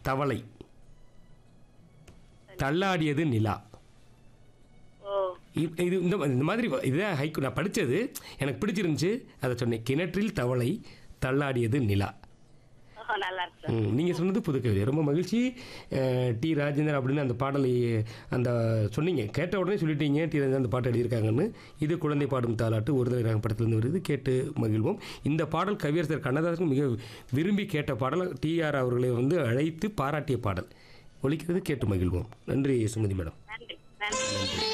தவளை தள்ளாடியது நிலா ஓ இ- இது இந்த இந்த மாதிரி இதுதான் ஹைக்கு நான் படித்தது எனக்கு பிடிச்சிருந்துச்சு அதை சொன்னேன் கிணற்றில் தவளை தள்ளாடியது நிலா ஓ நல்லா இருக்கு சார் ம், நீங்க சொன்னது புது கவிதை ரொம்ப மகிழ்ச்சி அஹ், டி ராஜேந்தர் அப்படின்னு அந்த பாடலை அந்த சொன்னீங்க கேட்ட உடனே சொல்லிட்டீங்க டி ராஜேந்தர் அந்த பாட்டு எழுதியிருக்காங்கன்னு இது குழந்தை பாடும் தாலாட்டு ஒரு தடவை படத்திலிருந்து வருது கேட்டு மகிழ்வோம் இந்த பாடல் கவியரசர் கண்ணதாசன் மிக விரும்பி கேட்ட பாடல் டிஆர் அவர்களை வந்து அழைத்து பாராட்டிய பாடல் ஒலிக்கிறது கேட்டு மகிழ்வோம் நன்றி சுமதி மேடம் நன்றி நன்றி நன்றி